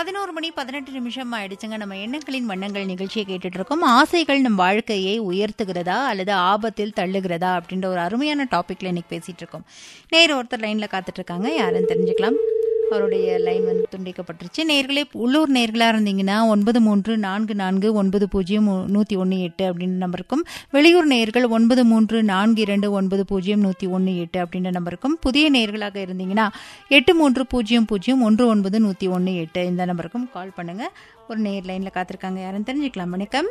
பதினோரு மணி பதினெட்டு நிமிஷம் ஆயிடுச்சுங்க நம்ம எண்ணங்களின் வண்ணங்கள் நிகழ்ச்சியை கேட்டுட்டு இருக்கோம் ஆசைகள் நம் வாழ்க்கையை உயர்த்துகிறதா அல்லது ஆபத்தில் தள்ளுகிறதா அப்படின்ற ஒரு அருமையான டாபிக்ல இன்னைக்கு பேசிட்டு இருக்கோம் நேர் ஒருத்தர் லைன்ல காத்துட்டு இருக்காங்க யாருன்னு தெரிஞ்சுக்கலாம் அவருடைய லைன் வந்து துண்டிக்கப்பட்டுருச்சு நேர்களே உள்ளூர் நேர்களாக இருந்தீங்கன்னா ஒன்பது மூன்று நான்கு நான்கு ஒன்பது பூஜ்ஜியம் நூற்றி ஒன்று எட்டு அப்படின்ற நம்பருக்கும் வெளியூர் நேர்கள் ஒன்பது மூன்று நான்கு இரண்டு ஒன்பது பூஜ்ஜியம் நூற்றி ஒன்று எட்டு அப்படின்ற நம்பருக்கும் புதிய நேர்களாக இருந்தீங்கன்னா எட்டு மூன்று பூஜ்ஜியம் பூஜ்ஜியம் ஒன்று ஒன்பது நூற்றி ஒன்று எட்டு இந்த நம்பருக்கும் கால் பண்ணுங்க ஒரு நேர் லைனில் காத்திருக்காங்க யாருன்னு தெரிஞ்சுக்கலாம் வணக்கம்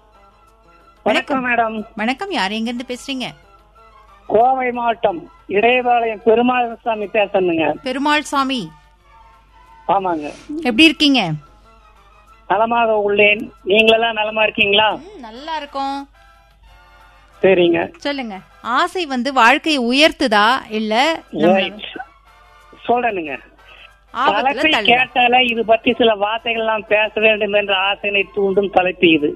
வணக்கம் மேடம் வணக்கம் யார் எங்கேருந்து பேசுறீங்க கோவை மாவட்டம் இடையபாளையம் பெருமாள் சாமி பேசணுங்க பெருமாள் சாமி ஆமாங்க எப்படி இருக்கீங்க நலமாக உள்ளேன் நீங்களெல்லாம் நலமா இருக்கீங்களா ம், நல்லா இருக்கோம் சரிங்க சொல்லுங்க ஆசை வந்து வாழ்க்கையை உயர்த்துதா இல்ல நம்மள Right. சொல்றேனுங்க ஆபத்துல தலைப்பில் தள்ளுதா? கேட்டால இது பற்றி சில வார்த்தைகள் நாம் பேச வேண்டும் என்ற ஆசையினை தூண்டும் தலைப்பு இது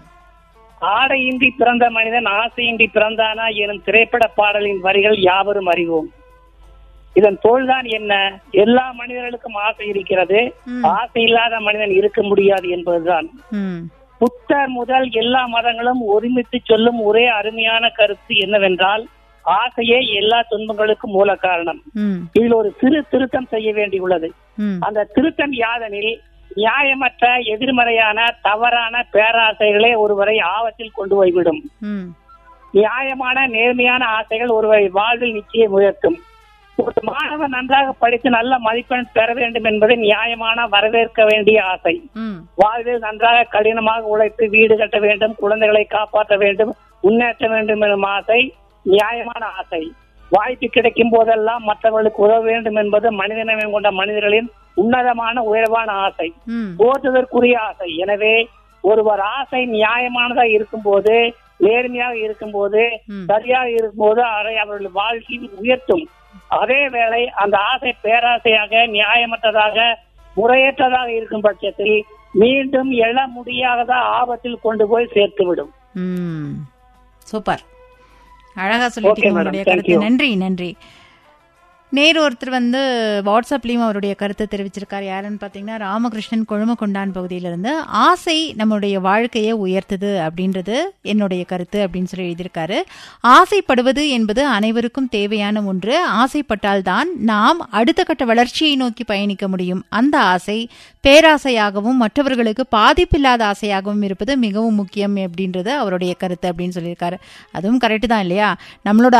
ஆடையின்றி பிறந்த மனிதன் ஆசையின்றி பிறந்தானா எனும் திரைப்பட பாடலின் வரிகள் யாவரும் அறிவோம் இதன் பொருள்தான் என்ன எல்லா மனிதர்களுக்கும் ஆசை இருக்கிறது ம். ஆசை இல்லாத மனிதன் இருக்க முடியாது என்பதுதான் ம், புத்தர் முதல் எல்லா மதங்களும் ஒருமித்து சொல்லும் ஒரே அருமையான கருத்து என்னவென்றால் ஆசையே எல்லா துன்பங்களுக்கும் மூல காரணம் ம், இதில் ஒரு சிறு திருத்தம் செய்ய வேண்டியுள்ளது ம், அந்த திருத்தம் யாதெனில் நியாயமற்ற எதிர்மறையான தவறான பேராசைகளே ஒருவரை ஆபத்தில் கொண்டு போய்விடும் ம், நியாயமான நேர்மையான ஆசைகள் ஒருவரை வாழ்வில் நிச்சயம் உயர்த்தும் ஒரு மாணவன் நன்றாக படித்து நல்ல மதிப்பெண் பெற வேண்டும் என்பது நியாயமான வரவேற்க வேண்டிய ஆசை ம், வாழ்வில் நன்றாக கடினமாக உழைத்து வீடு கட்ட வேண்டும் குழந்தைகளை காப்பாற்ற வேண்டும் முன்னேற்ற வேண்டும் எனும் ஆசை நியாயமான ஆசை வாய்ப்பு கிடைக்கும் போதெல்லாம் மற்றவர்களுக்கு உதவ வேண்டும் என்பது மனிதநேயம் கொண்ட மனிதர்களின் உன்னதமான உயர்வான ஆசை ம், போற்றுதற்குரிய ஆசை எனவே ஒருவர் ஆசை நியாயமானதா இருக்கும்போது நேர்மையாக இருக்கும்போது ம். சரியாக இருக்கும்போது அதை அவர்கள் வாழ்க்கையில் உயர்த்தும் அதே வேளை அந்த ஆசை பேராசையாக நியாயமற்றதாக முறையற்றதாக இருக்கும் பட்சத்தில் மீண்டும் எழ முடியாத ஆபத்தில் கொண்டு போய் சேர்த்துவிடும் ம். சூப்பர் அழகா சொல்லிட்டீங்க Okay, madam. உங்களுடைய Thank கருத்து you. நன்றி நன்றி நேரு ஒருத்தர் வந்து வாட்ஸ்அப்லயும் அவருடைய கருத்தை தெரிவிச்சிருக்காரு யாருன்னு பாத்தீங்கன்னா ராமகிருஷ்ணன் கொழுமக்கொண்டான் பகுதியிலிருந்து ஆசை நம்முடைய வாழ்க்கையை உயர்த்துது அப்படின்றது என்னுடைய கருத்து அப்படின்னு சொல்லி எழுதியிருக்காரு ஆசைப்படுவது என்பது அனைவருக்கும் தேவையான ஒன்று ஆசைப்பட்டால்தான் நாம் அடுத்த கட்ட வளர்ச்சியை நோக்கி பயணிக்க முடியும் அந்த ஆசை பேராசையாகவும் மற்றவர்களுக்கு பாதிப்பில்லாத ஆசையாகவும் இருப்பது மிகவும் முக்கியம் அப்படின்றது அவருடைய கருத்து அப்படின்னு சொல்லியிருக்காரு அதுவும் கரெக்டு தான் இல்லையா நம்மளோட